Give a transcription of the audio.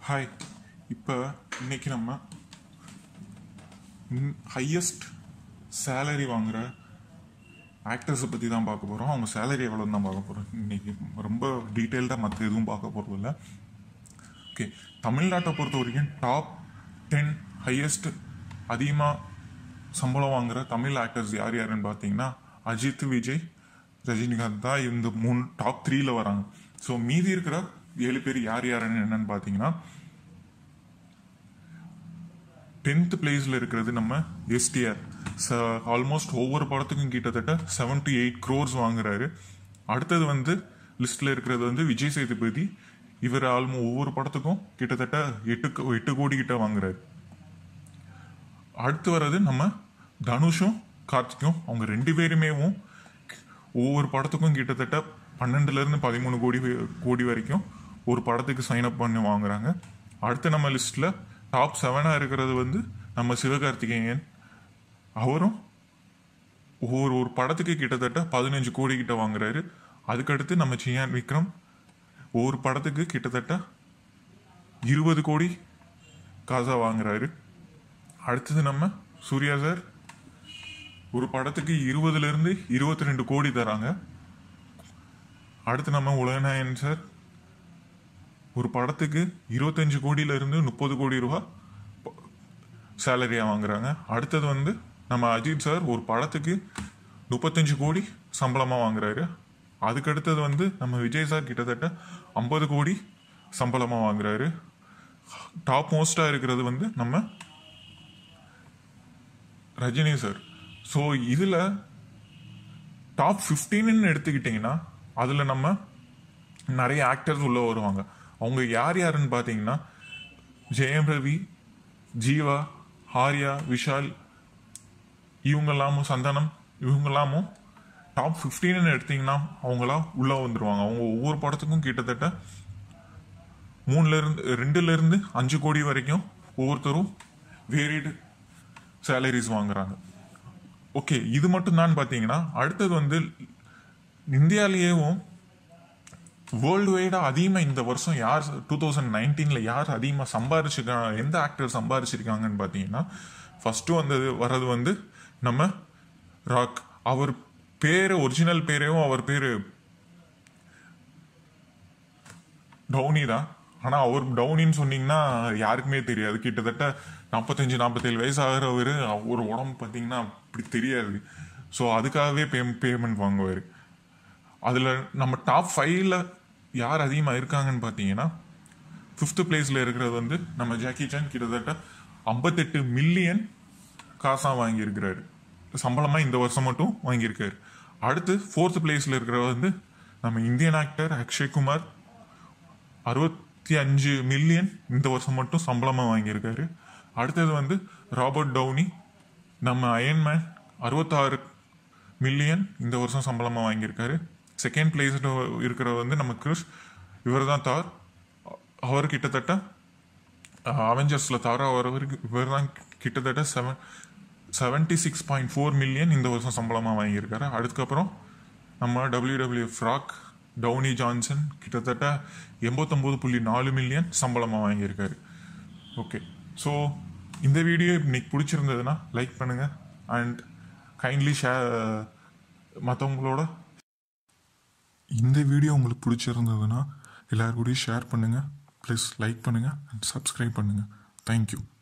hi இப்போ இன்னைக்கு நம்ம ஹையஸ்ட் சேலரி வாங்குற ஆக்டர்ஸை பற்றி தான் பார்க்க போகிறோம் அவங்க சேலரி எவ்வளோன்னு தான் பார்க்க போகிறோம் இன்னைக்கு ரொம்ப டீட்டெயில்டாக மற்ற எதுவும் பார்க்க போகிறது இல்லை ஓகே தமிழ்நாட்டை பொறுத்த வரைக்கும் டாப் டென் ஹையஸ்ட் அதிகமாக சம்பளம் வாங்குற தமிழ் ஆக்டர்ஸ் யார் யாருன்னு பார்த்தீங்கன்னா அஜித் விஜய் ரஜினிகாந்த் தான் இந்த மூணு டாப் த்ரீல வராங்க ஸோ மீதி இருக்கிற ஏழு பேர் யார் யாருன்னு என்னன்னு பார்த்தீங்கன்னா டென்த் பிளேஸில் இருக்கிறது நம்ம எஸ்டிஆர் ஆல்மோஸ்ட் ஒவ்வொரு படத்துக்கும் கிட்டத்தட்ட செவன் டு எயிட் க்ரோர்ஸ் வாங்குறாரு அடுத்தது வந்து லிஸ்ட்டில் இருக்கிறது வந்து விஜய் சேதுபதி இவர் ஆல்மோ ஒவ்வொரு படத்துக்கும் கிட்டத்தட்ட எட்டு கோ- எட்டு கோடி கிட்ட வாங்குறாரு அடுத்து வர்றது நம்ம தனுஷும் கார்த்திக்கும் அவங்க ரெண்டு பேருமேவும் ஒவ்வொரு படத்துக்கும் கிட்டத்தட்ட பன்னெண்டுல இருந்து பதிமூணு கோடி வ- கோடி வரைக்கும் ஒரு படத்துக்கு சைன் அப் பண்ணி வாங்குறாங்க அடுத்து நம்ம லிஸ்ட்ல டாப் செவனா இருக்கிறது வந்து நம்ம சிவகார்த்திகேயன் அவரும் ஒவ்வொரு ஒரு படத்துக்கு கிட்டத்தட்ட பதினஞ்சு கோடி கிட்ட வாங்குறாரு அதுக்கடுத்து நம்ம சியான் விக்ரம் ஒவ்வொரு படத்துக்கு கிட்டத்தட்ட இருபது கோடி காசா வாங்குறாரு அடுத்தது நம்ம சூர்யா சார் ஒரு படத்துக்கு இருபதுல இருந்து இருபத்தி ரெண்டு கோடி தராங்க அடுத்து நம்ம உலகநாயன் சார் ஒரு படத்துக்கு இருபத்தஞ்சு கோடியில இருந்து முப்பது கோடி ரூபா சேலரியா வாங்குறாங்க அடுத்தது வந்து நம்ம அஜித் சார் ஒரு படத்துக்கு முப்பத்தஞ்சு கோடி சம்பளமா வாங்குறாரு அதுக்கு அடுத்தது வந்து நம்ம விஜய் சார் கிட்டத்தட்ட ஐம்பது கோடி சம்பளமா வாங்குறாரு டாப் மோஸ்டா இருக்கிறது வந்து நம்ம ரஜினி சார் ஸோ இதில் டாப் ஃபிஃப்டீன்னு எடுத்துக்கிட்டிங்கன்னா அதில் நம்ம நிறைய ஆக்டர்ஸ் உள்ளே வருவாங்க அவங்க யார் யாருன்னு பார்த்தீங்கன்னா ஜெயம் ரவி ஜீவா ஹாரியா விஷால் இவங்கெல்லாமும் சந்தானம் இவங்கெல்லாமும் டாப் ஃபிஃப்டீன்னு எடுத்தீங்கன்னா அவங்களாம் உள்ளே வந்துருவாங்க அவங்க ஒவ்வொரு படத்துக்கும் கிட்டத்தட்ட மூணுல இருந்து ரெண்டுல இருந்து அஞ்சு கோடி வரைக்கும் ஒவ்வொருத்தரும் வேரியடு சேலரிஸ் வாங்குறாங்க ஓகே இது மட்டும் தான் பார்த்தீங்கன்னா அடுத்தது வந்து இந்தியாலேயேவும் வேர்ல்டு வைடாக அதிகமாக இந்த வருஷம் யார் டூ தௌசண்ட் நைன்டீனில் யார் அதிகமாக சம்பாரிச்சிருக்காங்க எந்த ஆக்டர் சம்பாரிச்சிருக்காங்கன்னு பார்த்தீங்கன்னா ஃபஸ்ட்டு வந்தது வர்றது வந்து நம்ம ராக் அவர் பேர் ஒரிஜினல் பேரையும் அவர் பேர் டவுனி தான் ஆனால் அவர் டவுனின்னு சொன்னீங்கன்னா யாருக்குமே தெரியாது கிட்டத்தட்ட நாற்பத்தஞ்சு நாற்பத்தேழு வயசு ஆகிறவர் அவர் உடம்பு பார்த்தீங்கன்னா அப்படி தெரியாது ஸோ அதுக்காகவே பே பேமெண்ட் வாங்குவார் அதில் நம்ம டாப் ஃபைவ்ல யார் அதிகமாக இருக்காங்கன்னு பார்த்தீங்கன்னா ஃபிஃப்த் பிளேஸில் இருக்கிறது வந்து நம்ம ஜாக்கி சான் கிட்டத்தட்ட ஐம்பத்தெட்டு மில்லியன் காசாக வாங்கியிருக்கிறாரு சம்பளமாக இந்த வருஷம் மட்டும் வாங்கியிருக்காரு அடுத்து ஃபோர்த் பிளேஸில் இருக்கிறவர் வந்து நம்ம இந்தியன் ஆக்டர் அக்ஷய் குமார் அறுபத்தி அஞ்சு மில்லியன் இந்த வருஷம் மட்டும் சம்பளமாக வாங்கியிருக்காரு அடுத்தது வந்து ராபர்ட் டவுனி நம்ம அயன்மேன் அறுபத்தாறு மில்லியன் இந்த வருஷம் சம்பளமாக வாங்கியிருக்காரு செகண்ட் பிளேஸில் இருக்கிறவர் வந்து நம்ம கிறிஸ் இவர் தான் தார் அவர் கிட்டத்தட்ட அவெஞ்சர்ஸில் தாரா வரவருக்கு இவர் தான் கிட்டத்தட்ட seven seventy six point four million இந்த வருஷம் சம்பளமாக வாங்கியிருக்காரு அதுக்கப்புறம் நம்ம டபிள்யூ ஃப்ராக் டவுனி ஜான்சன் கிட்டத்தட்ட எண்பத்தொம்போது புள்ளி நாலு மில்லியன் சம்பளமாக வாங்கியிருக்காரு ஓகே ஸோ இந்த வீடியோ இன்னைக்கு பிடிச்சிருந்ததுன்னா லைக் பண்ணுங்கள் அண்ட் கைண்ட்லி ஷேர் மற்றவங்களோட இந்த வீடியோ உங்களுக்கு பிடிச்சிருந்ததுன்னா எல்லார் கூடயும் ஷேர் பண்ணுங்கள் ப்ளஸ் லைக் பண்ணுங்கள் அண்ட் சப்ஸ்கிரைப் பண்ணுங்கள் தேங்க்யூ